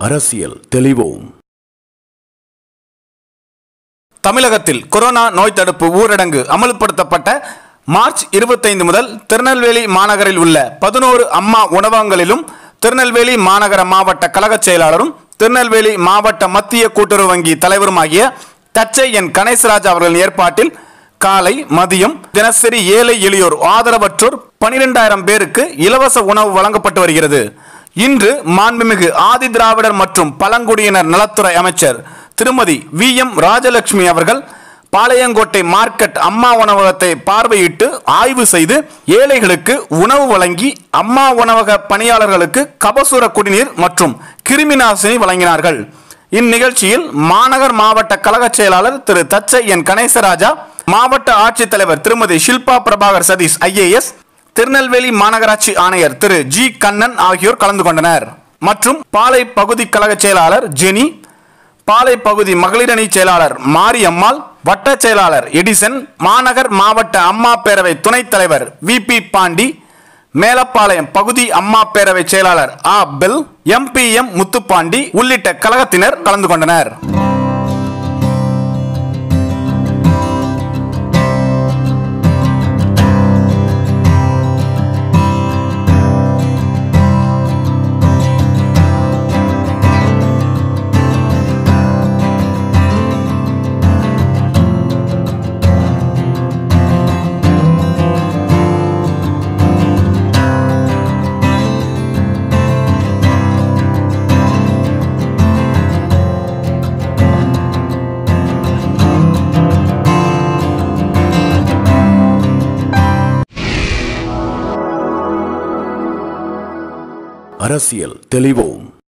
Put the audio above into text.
அரசியல் தெளிவோம் தமிழகத்தில் கொரோனா நோய் தடுப்பு ஊரடங்கு அமல்படுத்தப்பட்ட மார்ச் இருபத்தைந்து முதல் திருநெல்வேலி மாநகரில் உள்ள பதினோரு அம்மா உணவகங்களிலும் திருநெல்வேலி மாநகர மாவட்ட கழகச் செயலாளரும் திருநெல்வேலி மாவட்ட மத்திய கூட்டுறவு வங்கி தலைவருமாகிய தச்சை என் கணேசராஜ் அவர்களின் ஏற்பாட்டில் காலை மதியம் தினசரி ஏழை எளியோர் ஆதரவற்றோர் பனிரெண்டாயிரம் பேருக்கு இலவச உணவு வழங்கப்பட்டு வருகிறது இன்று மாண்புமிகு ஆதி திராவிடர் மற்றும் பழங்குடியினர் நலத்துறை அமைச்சர் திருமதி வி எம் ராஜலட்சுமி அவர்கள் பாளையங்கோட்டை மார்க்கெட் அம்மா உணவகத்தை பார்வையிட்டு ஆய்வு செய்து ஏழைகளுக்கு உணவு வழங்கி அம்மா உணவக பணியாளர்களுக்கு கபசுர குடிநீர் மற்றும் கிருமிநாசினி வழங்கினார்கள் இந்நிகழ்ச்சியில் மாநகர் மாவட்ட கழகச் செயலாளர் திரு தச்சை என் கணேசராஜா மாவட்ட ஆட்சித்தலைவர் திருமதி ஷில்பா பிரபாகர் சதீஷ் ஐஏஎஸ் திருநெல்வேலி மாநகராட்சி ஆணையர் திரு ஜி கண்ணன் ஆகியோர் கலந்து கொண்டனர் மற்றும் பாலை பகுதி கழக செயலாளர் ஜெனி பாலை பகுதி மகளிரணி செயலாளர் மாரியம்மாள் வட்ட செயலாளர் எடிசன் மாநகர் மாவட்ட அம்மா பேரவை துணைத் தலைவர் வி பி பாண்டி மேலப்பாளையம் பகுதி அம்மா பேரவை செயலாளர் ஆ பெல் எம்பிஎம் முத்துப்பாண்டி உள்ளிட்ட கழகத்தினர் கலந்து கொண்டனர் அரசியல் தெளிவோம்